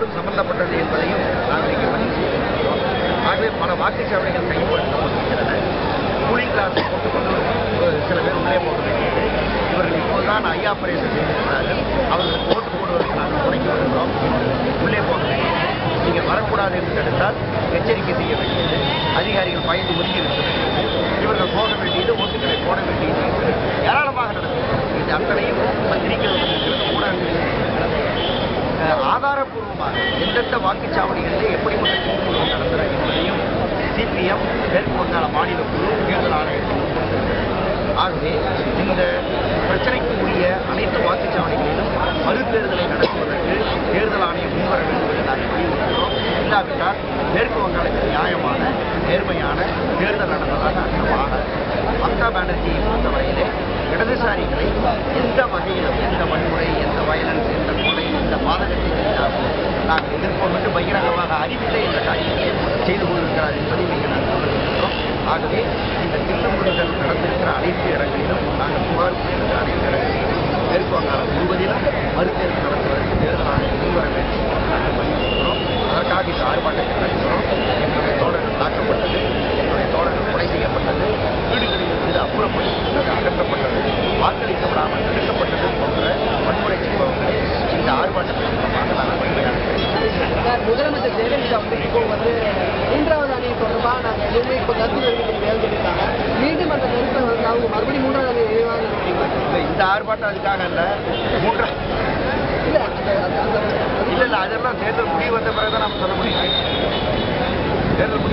தேர்தலோடு சம்பந்தப்பட்டது என்பதையும் நாங்கள் இங்கே பதிவு செய்திருக்கிறோம் ஆகவே பல வாக்குச்சாவடிகள் கைப்பற்றப்பட்டிருக்கிறது கூலிங் கிளாஸ் போட்டுக்கொண்டு ஒரு சில பேர் உள்ளே போக வேண்டியது இவர்கள் இப்போதுதான் ஐ ஆபரேஷன் செய்திருக்கிறார்கள் அவர்களுக்கு ஓட்டு போடுவதற்கு நாங்கள் முறைக்கு வருகிறோம் உள்ளே போக வேண்டியது நீங்கள் வரக்கூடாது என்று தடுத்தால் எச்சரிக்கை செய்ய வேண்டியது அதிகாரிகள் பயந்து ஒதுங்கி இருக்க வேண்டியது இவர்கள் போக வேண்டியது ஓட்டுகளை போட வேண்டியது என்று ஏராளமாக நடக்கிறது இது அத்தனையும் பத்திரிகைகள் வந்திருக்கிறது ஊடகங்களில் இருக்கிறது அஹ் ஆதாரப்பூர்வமாக எந்தெந்த வாக்குச்சாவடிகளில் எப்படிப்பட்ட தீர்ப்புகள் நடந்தன என்பதையும் சிபிஎம் மேற்கு வங்காள மாநில குழு தேர்தல் ஆணையத்தில் கொடுத்திருக்கிறது. ஆகவே இந்த பிரச்சனைக்கு உரிய அனைத்து வாக்குச்சாவடிகளிலும் மறுதேர்தலை நடத்துவதற்கு தேர்தல் ஆணையம் முன்வர வேண்டும் என்று நாங்கள் வலியுறுத்துகிறோம் இல்லாவிட்டால் மேற்கு வங்காளத்தில் நியாயமான நேர்மையான தேர்தல் நடந்ததாக அர்த்தமாக மம்தா பானர்ஜியை பொறுத்தவரையிலே இடதுசாரிகளை எந்த வகையிலும் எந்த வன்முறை எந்த வயலன்ஸ் எந்த கொலை எந்த பாதகத்தை செய்தாலும் நாங்கள் எதிர்ப்போம் என்று பகிரங்கமாக அறிவில்லை என்ற காரியத்தை செய்து கொண்டிருக்கிறார் என்பதை இங்கே நாங்கள் சொல்லுகின்றோம் ஆகவே இந்த திட்டமிடுதல் நடந்திருக்கிற அனைத்து இடங்களிலும் நாங்கள் புகார் கொடுத்திருக்கிற அனைத்து இடங்களிலும் மேற்கு வங்காளம் முழுவதிலும் மறுதேர்தல் நடத்துவதற்கு தேர்தல் ஆணையம் முன்வர வேண்டும் என்று நாங்கள் வலியுறுத்துகிறோம் அதற்காக இந்த ஆர்ப்பாட்டத்தை நடத்துகிறோம் என்னுடைய தோழர்கள் தாக்கப்பட்டது என்னுடைய தோழர்கள் கொலை செய்யப்பட்டது வீடுகளில் இருந்து அப்புறப்படுத்தப்பட்டது அகற்றப்பட்டது வாக்களிக்கப்படாமல் தடுக்கப்பட்டது போன்ற வன்முறை சம்பவங்களை இந்த ஆர்ப்பாட்டத்தின் மூலமாக நாங்கள் வலிமையாக தெரிவிக்கிறோம். சார் முதலமைச்சர் ஜெயலலிதா வந்து இப்போ வந்து மூன்றாவது அணி தொடர்பாக நாங்கள் எதுவுமே இப்போ கருத்து தெரிவிக்க முடியாதுன்னு சொல்லியிருக்காங்க மீண்டும் அந்த கருத்தை வந்து அவங்க மறுபடியும் மூன்றாவது அணி விரிவாக இல்லை, இந்த ஆர்ப்பாட்டம் அதுக்காக இல்லை மூன்றா இல்லை அந்த அந்த- அந்த இல்லை இல்லை அதெல்லாம் தேர்தல் முடிவு வந்த பிறகு தான் நம்ம சொல்ல முடியும் தேர்தல் முடிவு